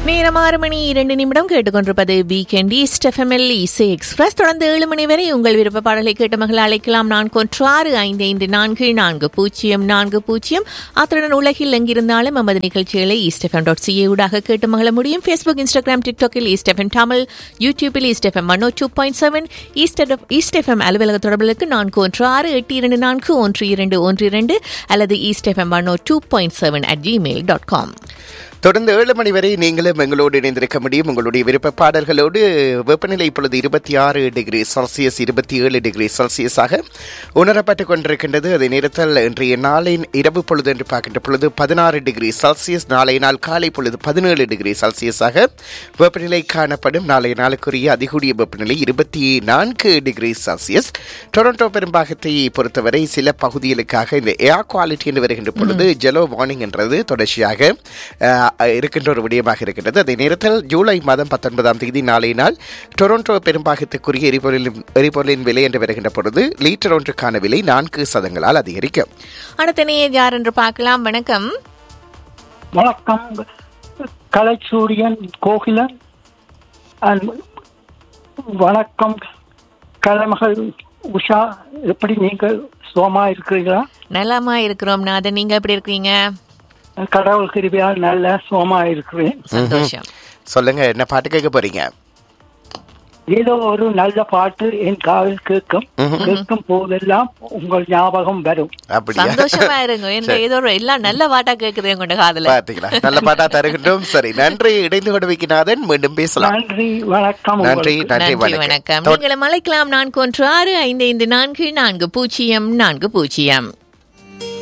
நேரம் ஆறு மணி இரண்டு நிமிடம் கேட்டுக்கொண்டிருப்பது வீக்கெண்ட் ஈஸ்ட் எஃப்எம்எல் இசை எக்ஸ்பிரஸ் தொடர்ந்து ஏழு மணி வரை உங்கள் விருப்ப பாடலை கேட்ட மகள் அழைக்கலாம் நான்கு ஒன்று ஆறு ஐந்து ஐந்து நான்கு நான்கு பூஜ்ஜியம் நான்கு பூஜ்ஜியம் அத்துடன் உலகில் எங்கிருந்தாலும் நமது நிகழ்ச்சிகளை ஈஸ்ட் எஃப்எம் டாட் சிஏ ஊடாக கேட்டு மகள முடியும் ஃபேஸ்புக் இன்ஸ்டாகிராம் டிக்டாக்கில் ஈஸ்ட் எஃப்எம் தமிழ் யூடியூபில் east FM one two point seven east east FM அலுவலக தொடர்புகளுக்கு நான்கு ஒன்று ஆறு எட்டு இரண்டு நான்கு ஒன்று இரண்டு ஒன்று இரண்டு அல்லது east FM one two point seven at Gmail dot com தொடர்ந்து ஏழு மணி வரை நீங்களும் எங்களோடு இணைந்திருக்க முடியும் உங்களுடைய விருப்ப பாடல்களோடு வெப்பநிலை இப்பொழுது இருபத்தி ஆறு டிகிரி செல்சியஸ் இருபத்தி ஏழு டிகிரி செல்சியஸாக உணரப்பட்டுக் கொண்டிருக்கின்றது அதே நேரத்தில் இன்றைய நாளின் இரவு பொழுது என்று பார்க்கின்ற பொழுது பதினாறு டிகிரி செல்சியஸ் நாளைய நாள் காலை பொழுது பதினேழு டிகிரி செல்சியஸாக வெப்பநிலை காணப்படும் நாளைய நாளுக்குரிய அதிகூடிய வெப்பநிலை இருபத்தி நான்கு டிகிரி செல்சியஸ் டொரண்டோ பெரும்பாகத்தை பொறுத்தவரை சில பகுதிகளுக்காக இந்த ஏர் குவாலிட்டி என்று வருகின்ற பொழுது ஜெலோ வார்னிங் என்றது தொடர்ச்சியாக அஹ், இருக்கின்ற ஒரு விடயமாக இருக்கின்றது அதே நேரத்தில் ஜூலை மாதம் பத்தொன்பதாம் தேதி நாளை நாள் டொரண்டோ பெரும்பாகத்துக்குரிய எரிபொருளின் எரிபொருளின் விலை என்று வருகின்ற பொழுது லீட்டர் ஒன்றுக்கான விலை நான்கு சதங்களால் அதிகரிக்கும் அடுத்த நேயர் யார் என்று பார்க்கலாம் வணக்கம் வணக்கம் கலைச்சூரியன் கோகிலன் and வணக்கம் கலைமகள் உஷா எப்படி நீங்கள் சுகமா இருக்கிறீங்களா நலமா இருக்கிறோம் நாதன் நீங்க எப்படி இருக்கீங்க கடவுள் கிருபியால் நல்ல சுகமா இருக்கிறேன் சந்தோஷம் சொல்லுங்க என்ன பாட்டு கேட்க போறீங்க ஏதோ ஒரு நல்ல பாட்டு என் காதில் கேட்கும் கேட்கும் போதெல்லாம் உங்கள் ஞாபகம் வரும் அப்படியா சந்தோஷமா இருங்க எனக்கு ஏதோ ஒரு எல்லாம் நல்ல பாட்டா கேக்குது உங்களோட காதுல பாத்தீங்களா நல்ல பாட்டா தருகின்றோம் சரி நன்றி இணைந்து கொண்டு வைக்கினாதன் மீண்டும் பேசலாம் நன்றி வணக்கம் நன்றி உங்களுக்கு. நன்றி நன்றி வணக்கம் வணக்கம் நீங்களும் அழைக்கலாம் நான்கு ஒன்று ஆறு ஐந்து ஐந்து நான்கு நான்கு பூஜ்ஜியம் நான்கு பூஜ்ஜியம்